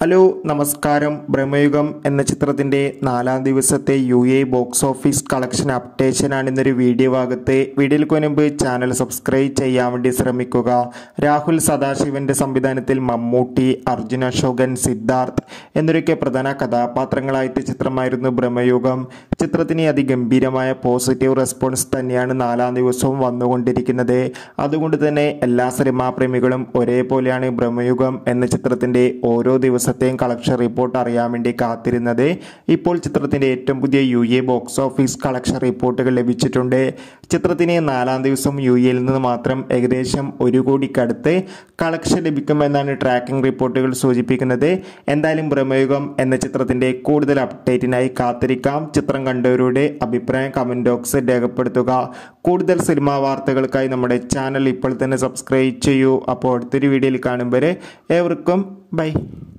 hello നമസ്കാരം ബ്രഹ്മയുഗം എന്ന ചിത്രത്തിൻ്റെ നാലാം ദിവസത്തെ U A box office collection അപ്ഡേഷനാണ് ഇന്നൊരു വീഡിയോ ഭാഗത്ത് വീഡിയോയ്ക്ക് മുൻപ് ചാനൽ സബ്സ്ക്രൈബ് ചെയ്യാൻ വേണ്ടി ശ്രമിക്കുക രാഹുൽ സദാശിവന്റെ സംവിധാനത്തിൽ മമ്മൂട്ടി അർജുൻ അശോകൻ സിദ്ധാർത്ഥ് എന്നൊക്കെ പ്രധാന കഥാപാത്രങ്ങളായിട്ട് ചിത്രമായിരുന്നു ബ്രഹ്മയുഗം ചിത്രത്തിന് അതിഗംഭീരമായ പോസിറ്റീവ് റെസ്പോൺസ് തന്നെയാണ് നാലാം ദിവസവും വന്നുകൊണ്ടിരിക്കുന്നത് അതുകൊണ്ട് തന്നെ എല്ലാ സിനിമാ പ്രേമികളും ഒരേപോലെയാണ് ബ്രഹ്മയുഗം എന്ന ചിത്രത്തിൻ്റെ ഓരോ ദിവസത്തെയും കളക്ഷൻ റിപ്പോർട്ട് അറിയാൻ വേണ്ടി കാത്തിരുന്നത് ഇപ്പോൾ ചിത്രത്തിൻ്റെ ഏറ്റവും പുതിയ U A box office collection റിപ്പോർട്ടുകൾ ലഭിച്ചിട്ടുണ്ട് ചിത്രത്തിന് നാലാം ദിവസം യു എയിൽ നിന്ന് മാത്രം ഏകദേശം ഒരു കോടിക്കടുത്ത് കളക്ഷൻ ലഭിക്കുമെന്നാണ് ട്രാക്കിംഗ് റിപ്പോർട്ടുകൾ സൂചിപ്പിക്കുന്നത് എന്തായാലും ബ്രഹ്മയുഗം എന്ന ചിത്രത്തിൻ്റെ കൂടുതൽ അപ്ഡേറ്റിനായി കാത്തിരിക്കാം ചിത്രം കണ്ടവരുടെ അഭിപ്രായം കമൻറ്റ് ബോക്സിൽ രേഖപ്പെടുത്തുക കൂടുതൽ സിനിമാ വാർത്തകൾക്കായി നമ്മുടെ ചാനൽ ഇപ്പോൾ തന്നെ സബ്സ്ക്രൈബ് ചെയ്യൂ അപ്പോൾ അടുത്തൊരു വീഡിയോയിൽ കാണും വരെ ഏവർക്കും ബൈ